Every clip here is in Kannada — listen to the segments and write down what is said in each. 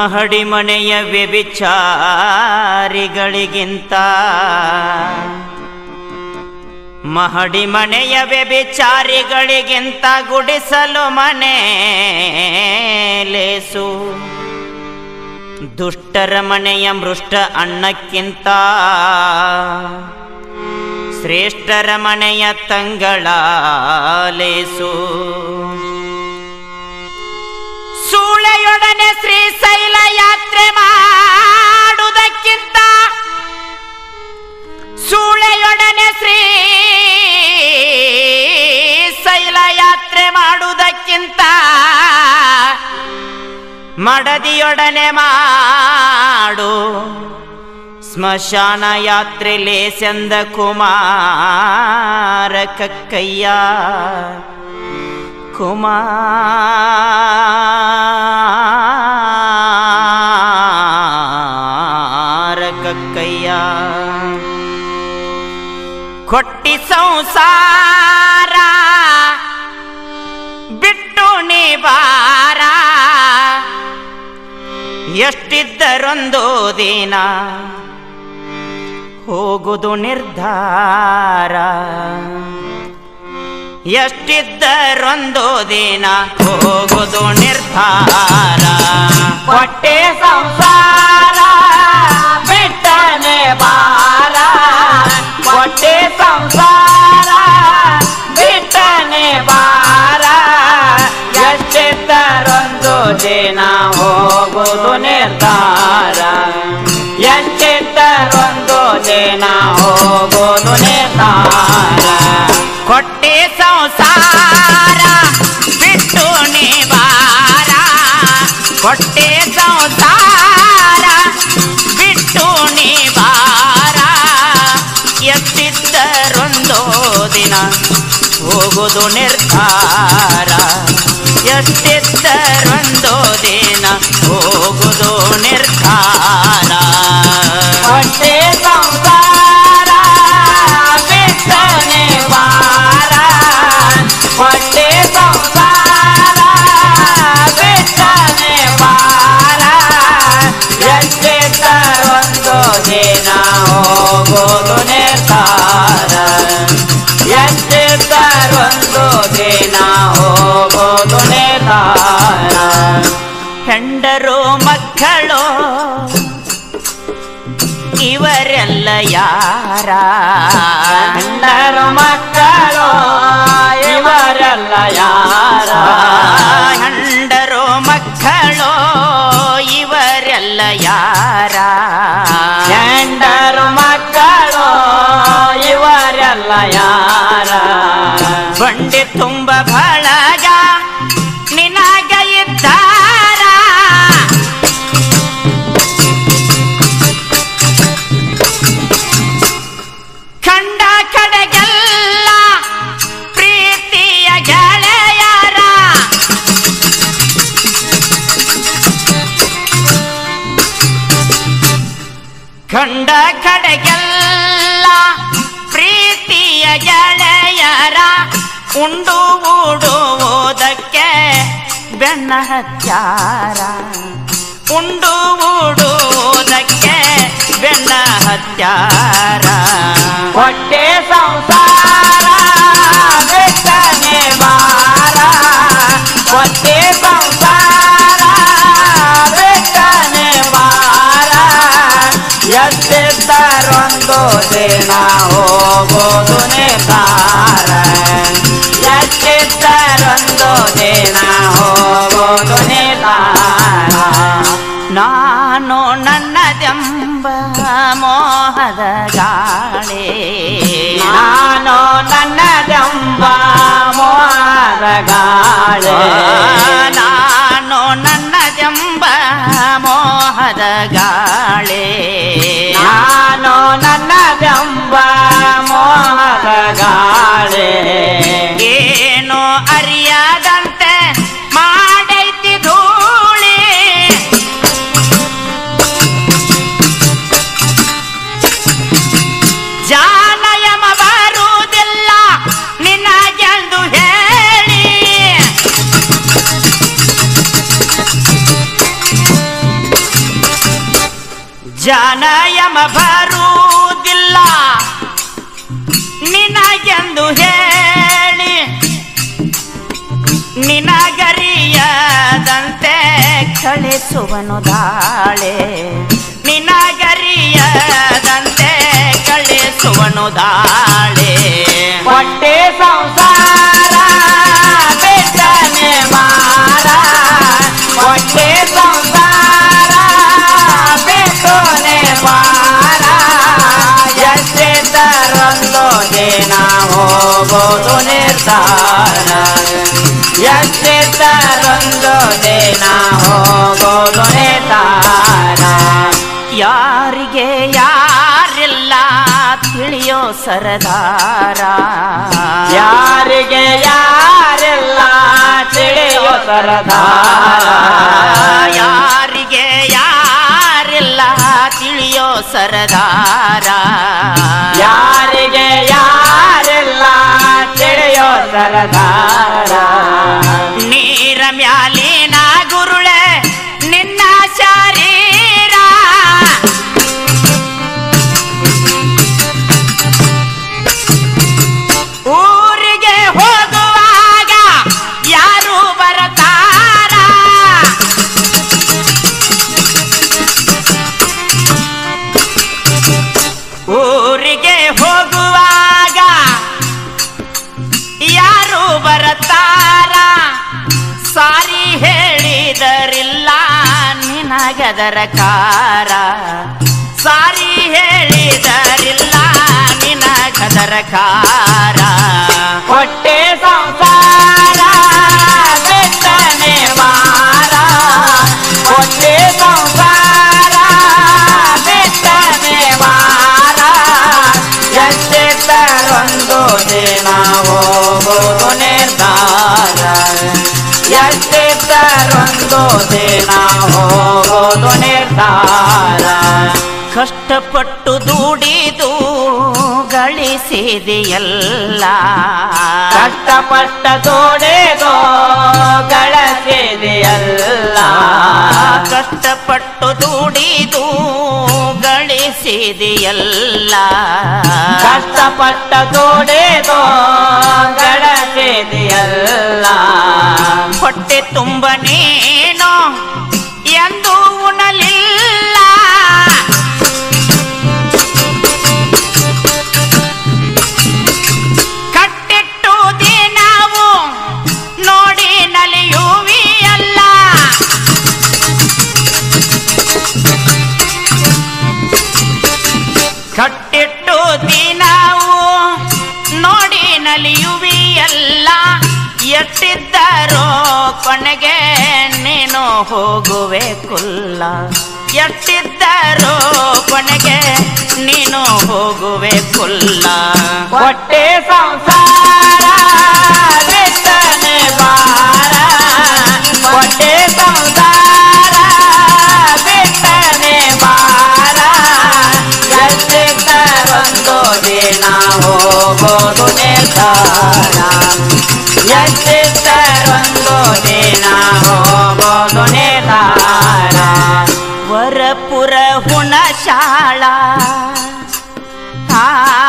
ಮಹಡಿ ಮನೆಯ ವ್ಯಭಿಚಾರಿಗಳಿಗಿಂತ ಮಹಡಿ ಮನೆಯ ವ್ಯಭಿಚಾರಿಗಳಿಗಿಂತ ಗುಡಿಸಲು ಮನೆ ಲೇಸು ದುಷ್ಟರ ಮನೆಯ ಮೃಷ್ಟ ಅನ್ನಕ್ಕಿಂತ ಶ್ರೇಷ್ಠರ ಮನೆಯ ತಂಗಳ ಲೇಸು ಸೂಳೆಯೊಡನೆ ಶ್ರೀಶೈಲ ಯಾತ್ರೆ ಮಾಡುವುದಕ್ಕಿಂತ ಸೂಳೆಯೊಡನೆ ಶ್ರೀ ಶೈಲ ಯಾತ್ರೆ ಮಾಡುವುದಕ್ಕಿಂತ ಮಡದಿಯೊಡನೆ ಮಾಡು ಸ್ಮಶಾನ ಯಾತ್ರೆ ಲೇಸೆಂದ ಕುಮಾರ ಕಕ್ಕಯ್ಯ ಕುಮಾರ ಕಕ್ಕಯ್ಯ ಕೊಟ್ಟಿ ಸಂಸಾರ ಬಿಟ್ಟು ನೀ ಬಾರ ಎಷ್ಟಿದ್ದರೊಂದು ದಿನ ಹೋಗುದು ನಿರ್ಧಾರ ಎಷ್ಟಿದ್ದರೊಂದು ದಿನ ಹೋಗುದು ನಿರ್ಧಾರ ಹೊಟ್ಟೆ ಸಂಸಾರ ಬಿಟ್ಟನೆ ಬಾರ ಹೊಟ್ಟೆ ಸಂಸಾರ ಬಿಟ್ಟನೆ ಬಾರ ಎಷ್ಟಿದ್ದರೊಂದು ದಿನ ಹೋಗುದು ನಿರ್ಧಾರ ಎಷ್ಟಿದ್ದರೊಂದು ದಿನ ಹೋಗುದು ನಿರ್ಧಾರ ಕೊಟ್ಟೆ ಸಂಸಾರ ಬಿಟ್ಟು ನೀ ಬಾರ ಕೊಟ್ಟೆ ಸಂಸಾರ ಬಿಟ್ಟು ನೀ ಬಾರ ಎಷ್ಟಿದ್ದರೊಂದು ದಿನ ಹೋಗುದು ನಿರ್ಧಾರ ಎಷ್ಟಿದ್ದರೊಂದು ದಿನ ಹೋಗುದು ನಿರ್ಧಾರ ಹೊಟ್ಟೆ ಸಂಸಾರ ಬಿಟ್ಟನೆ ಬಾರ ಹೊಟ್ಟೆ ಸಂಸಾರ ಬಿಟ್ಟನೆ ಬಾರ ಎಷ್ಟೆತ್ತರೊಂದು ದಿನ ಹೋಗೋದು ನಿರ್ಧಾರ ಎಷ್ಟೆತ್ತರೊಂದು ದಿನ ಹೋಗೋದು ನಿರ್ಧಾರ ಹೆಂಡರು ಮಕ್ಕಳು ಇವರೆಲ್ಲ ಯಾರ ಗಂಡರು ಮಕ್ಕಳು ಇವರೆಲ್ಲ ಯಾರ ಹೆಂಡರು ಮಕ್ಕಳು ಇವರೆಲ್ಲ ಯಾರ ಗಂಡರು ಮಕ್ಕಳು ಇವರೆಲ್ಲ ಯಾರ ಬಂಡಿ ತುಂಬ ಬಳಗ ನಿನಗ ಇದ್ದಾರ ಕಂಡ ಕಡೆಗೆಲ್ಲ ಪ್ರೀತಿಯ ಗೆಳೆಯರ ಕಂಡ ಕಡೆಗೆಲ್ಲ ಪ್ರೀತಿಯ ಗೆಳೆಯರ ಉಂಡು ಊಡುವುದಕ್ಕೆ ಬೆನ್ನ ಹತ್ಯಾರ ಉಂಡು ಊಡುವುದಕ್ಕೆ ಬೆನ್ನ ಹತ್ಯಾರ ಹೊಟ್ಟೆ ಸಂಸಾರ ಬಿಟ್ಟನೆ ಬಾರ ಹೊಟ್ಟೆ ಸಂಸಾರ ಬಿಟ್ಟನೆ ಬಾರ ಎಷ್ಟಿದ್ದರೊಂದು ದಿನ ಹೋಗೋದು ನಿರ್ಧಾರ ಎಷ್ಟಿದ್ದರೊಂದು ದಿನ ಹೋಗೋದು ನಿರ್ಧಾರ ನಾನು ನನ್ನದೆಂಬ ಮೋಹದ ಗಾಳಿ ನಾನು ನನ್ನದೆಂಬ ಮೋಹದ ಗಾಳಿ ನಾನು ನನ್ನದೆಂಬ ಮೋಹದ ಗಾಳಿ ನಾನು ನನ್ನದೆಂಬ ಮೋಹದ ಗಾಳಿ ಏನು ಅರಿಯದಂತೆ ಮಾಡೈತಿ ಧೂಳಿ ಜಾನಯಮ ಬರುವುದಿಲ್ಲ ನಿನಗೆಂದು ಹೇಳಿ ಎಂದು ಹೇಳಿ ನಿನಗರಿಯದಂತೆ ಕಳಿಸುವನು ದಾಳೆ ನಿನಗರಿಯದಂತೆ ಕಳಿಸುವನು ದಾಳೆ ಹೊಟ್ಟೆ ಸಂಸಾರ ಬೆಟ್ಟನೆ ಮಾರ ಹೊಟ್ಟೆ ಸಂಸಾರ ಬೆಟ್ಟನೆ ಮಾರ ಎಷ್ಟೇ ತರೊಂದು ದಿನ ಹೋಗೋದು ನಿರ್ಧಾರ ಎಷ್ಟೇ ತರೊಂದು ದಿನ ಹೋಗೋದು ನಿರ್ಧಾರ ಯಾರಿಗೆ ಯಾರಿಲ್ಲ ತಿಳಿಯೋ ಸರದಾರ ಯಾರಿಗೆ ಯಾರೆಲ್ಲ ತಿಳಿಯೋ ಸರದಾರ ಯಾರಿಗೆ ಯಾರಿಲ್ಲ ತಿಳಿಯೋ ಸರದಾರ ಯಾರಿಗೆ ಯಾರೆಲ್ಲ ತಿಳಿಯೋ ಸರದಾರ ನೀರ ಮ್ಯಾಲಿನ ಗುರುಳೆ ನಿನ್ನ ಶರೀರ ಊರಿಗೆ ಹೋಗುವಾಗ ಯಾರು ಬರತಾರ ಊರಿಗೆ ಹೋಗುವಾಗ ಯಾರು ಬರತಾರ ಸಾರಿ ಹೇಳಿದರಿಲ್ಲ ನಿನಗದರ ಕಾರ ಸಾರಿ ಹೇಳಿದರಿಲ್ಲ ನಿನಗದರ ಕಾರ ಹೊಟ್ಟೆ ಸಂಸಾರ ಬೆಟ್ಟನೆ ಮಾರ ಹೊಟ್ಟೆ ಸಂಸಾರ ಬೆಟ್ಟನೆ ಮಾರ ಎಷ್ಟೇ ತರೊಂದು ದಿನ ಹೋಗೋದು ನಿರ್ಧಾರ ಎಷ್ಟೇ ತರೊಂದು ದಿನ ಹೋಗೋದು ನಿರ್ಧಾರ ಕಷ್ಟಪಟ್ಟು ದುಡಿದು ಗಳಿಸಿದೆಯಲ್ಲ ಕಷ್ಟಪಟ್ಟ ತೋಡೆದೋ ಗಳಸಿದೆಯಲ್ಲ ಕಷ್ಟಪಟ್ಟು ದುಡಿದು ಗಳಿಸಿದೆಯಲ್ಲ ಕಷ್ಟಪಟ್ಟ ತೋಡೆದೋ ಗಳಸಿದೆಯಲ್ಲ ಹೊಟ್ಟೆ ತುಂಬ ನೀನು ಎಂದು ಉಣಲಿಲ್ಲ ಕಟ್ಟಿಟ್ಟು ದಿನವು ನೋಡಿ ನಲಿಯುವಿಯಲ್ಲ ಕಟ್ಟಿಟ್ಟು ದಿನವು ನೋಡಿ ನಲಿಯುವಿಯಲ್ಲ ಎಟ್ಟಿದ್ದರೋ ಕೊನೆಗೆ ನೀನು ಹೋಗುವೆ ಕುಲ್ಲ ಎಟ್ಟಿದ್ದರೋ ಕೊನೆಗೆ ನೀನು ಹೋಗುವೆ ಕುಲ್ಲ ಹೊಟ್ಟೆ ಸಂಸಾರ ಬೆಟ್ಟನೆ ಬಾರ ಹೊಟ್ಟೆ ಸಂಸಾರ ಬೆಟ್ಟನೆ ಬಾರ ಎಷ್ಟೇ ತರೊಂದು ದಿನ ಹೋಗೋದು ನಿರ್ಧಾರ ಎಷ್ಟೇ ತರೊಂದು ದಿನ ಹೋಗೋದು ನಿರ್ಧಾರ ವರಪುರ ಹುಣಶಾಳ ಆ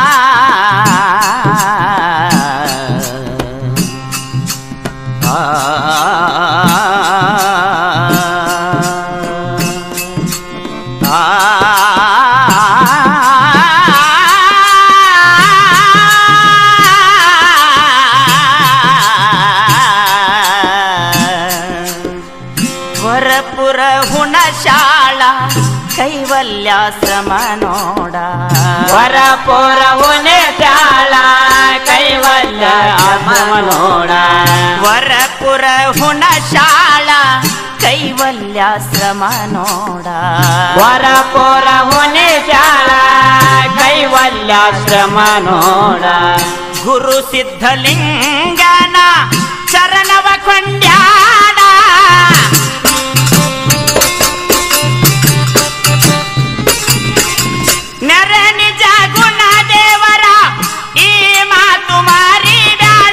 ವರಪುರ ಹುಣಶಾಳ ಕೈವಲ್ಯಾಶ್ರಮ ನೋಡ ವರಪುರ ಉನೆ ಚಾಳ ಕೈವಲ್ಯ ಆಶ್ರಮ ನೋಡ ವರಪುರ ಹುಣಶಾಳ ಕೈವಲ್ಯಾಶ್ರಮ ನೋಡ ವರಪುರ ಉನೆ ಚಾಳ ಕೈವಲ್ಯಾಶ್ರಮ ನೋಡ ಗುರು ಸಿದ್ಧಲಿಂಗನ ಚರಣವ ಕೊಂಡ್ಯಾಡ ನೆರೆ ನಿಜ ಗುಣ ದೇವರ ಈ ಮಾತು ಮಾರಿ ಬ್ಯಾಡ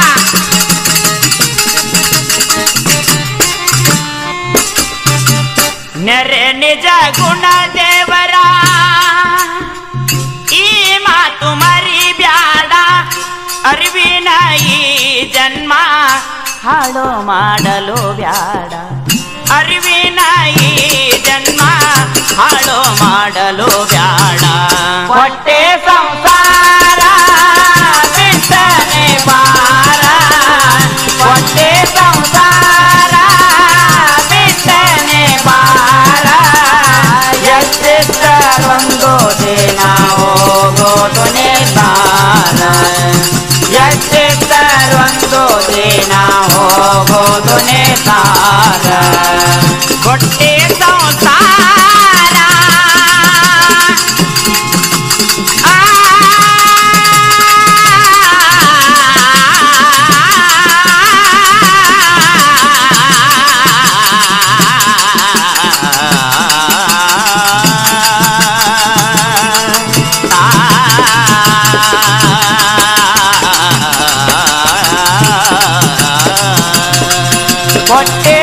ನೆರೆ ನಿಜ ಗುಣ ದೇವರ ಈ ಮಾತು ಮರಿ ಬ್ಯಾಡ ಅರಿವಿನ ಈ ಜನ್ಮ ಹಾಳು ಮಾಡಲು ಬ್ಯಾಡ ಅರಿವಿನ ಈ ಜನ್ಮ ಹಾಳು ಮಾಡಲು ಬ್ಯಾಡ ಹೊಟ್ಟೆ ಸಂಸಾರ ಬಿಟ್ಟನೆ ಬಾರ ಹೊಟ್ಟೆ ಸಂಸಾರ ಬಿಟ್ಟನೆ ಬಾರ ಎಷ್ಟೆಷ್ಟರೊಂದು ದಿನ ಹೋಗೋದು ನಿರ್ಧಾರ ಎಷ್ಟೆಷ್ಟರೊಂದು ದಿನ ಹೋಗೋದು ನಿರ್ಧಾರ ಹೊಟ್ಟೆ ಸಂಸಾರ ಆ ಹೊಟ್ಟೆ